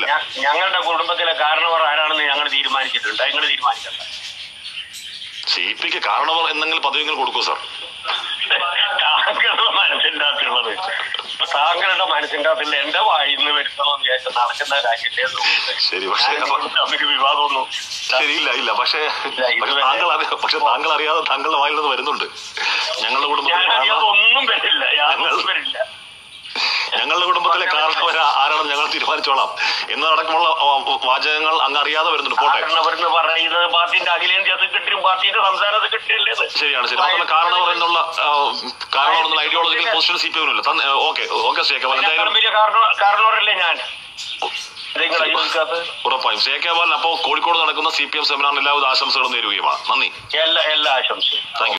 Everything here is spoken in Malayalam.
പ്രശ്നമില്ല ഞ- ഞങ്ങളുടെ കുടുംബത്തിലെ കാരണവർ ആരാണെന്ന് ഞങ്ങൾ തീരുമാനിച്ചിട്ടുണ്ട് നിങ്ങൾ തീരുമാനിക്കണ്ട സി പിക്ക് കാരണവർ എന്തെങ്കിലും പദവികൾ കൊടുക്കൂ സാർ താങ്കളുടെ മനസ്സിന്റെ അകത്തുള്ളത് താങ്കളുടെ മനസ്സിന്റെ അകത്തിൽ എന്റെ വായിൽ നിന്ന് വരുത്തണമെന്ന് വിചാരിച്ച നടക്കുന്ന കാര്യത്തെ ശരി പക്ഷേ തമ്മിൽ വിവാദമൊന്നും ശരിയില്ല ഇല്ല പക്ഷേ ഇല്ല, ഇത് പക്ഷെ വരെ- താങ്കൾ അറിയാം പക്ഷെ താങ്കൾ അറിയാതെ താങ്കളുടെ വായിൽ നിന്ന് വരുന്നുണ്ട് ഞങ്ങളുടെ ഞാൻ കുടുംബത്തിൽ അറിയാതെ കാരണം ഒന്നും വരില്ല യാതൊന്നും വരില്ല ഞങ്ങളുടെ കുടുംബത്തിലെ കാരണവർ ആരാണെന്ന് ഞങ്ങൾ തീരുമാനിച്ചോളാം എന്നതടക്കമുള്ള ആ, വാചകങ്ങൾ അങ്ങ് അറിയാതെ വരുന്നുണ്ട് പോട്ടെ കാരണവർ എന്ന് പറയുന്നത് പാർട്ടിന്റെ അഖിലേന്ത്യാ സെക്രട്ടറിയും പാർട്ടിന്റെ സംസ്ഥാന സെക്രട്ടറിയല്ലേ ഇത്? ശരിയാണ് ശരി മാത്രമല്ല കാരണവർ എന്നുള്ള ആ, കാരണവർ എന്നുള്ള ഐഡിയോളജിക്കൽ പൊസിഷൻ സി പി എമ്മിനില്ല തന്നെ ഓക്കെ ഓക്കെ ശേഖവാൽ അതിനേക്കാളും എന്തായാലും വലിയ കാരണ- കാരണവരല്ലേ ഞാൻ നിങ്ങൾ ചോദിക്കാത്തത് ഉറപ്പായും ശേഖവാൽ അപ്പോൾ കോഴിക്കോട് നടക്കുന്ന സി പി എം സെമിനാറിന് എല്ലാവിധ ആശംസകളും നേരുകയുമാണ് നന്ദി എല്ലാ എല്ലാ ആശംസയും താങ്ക് യു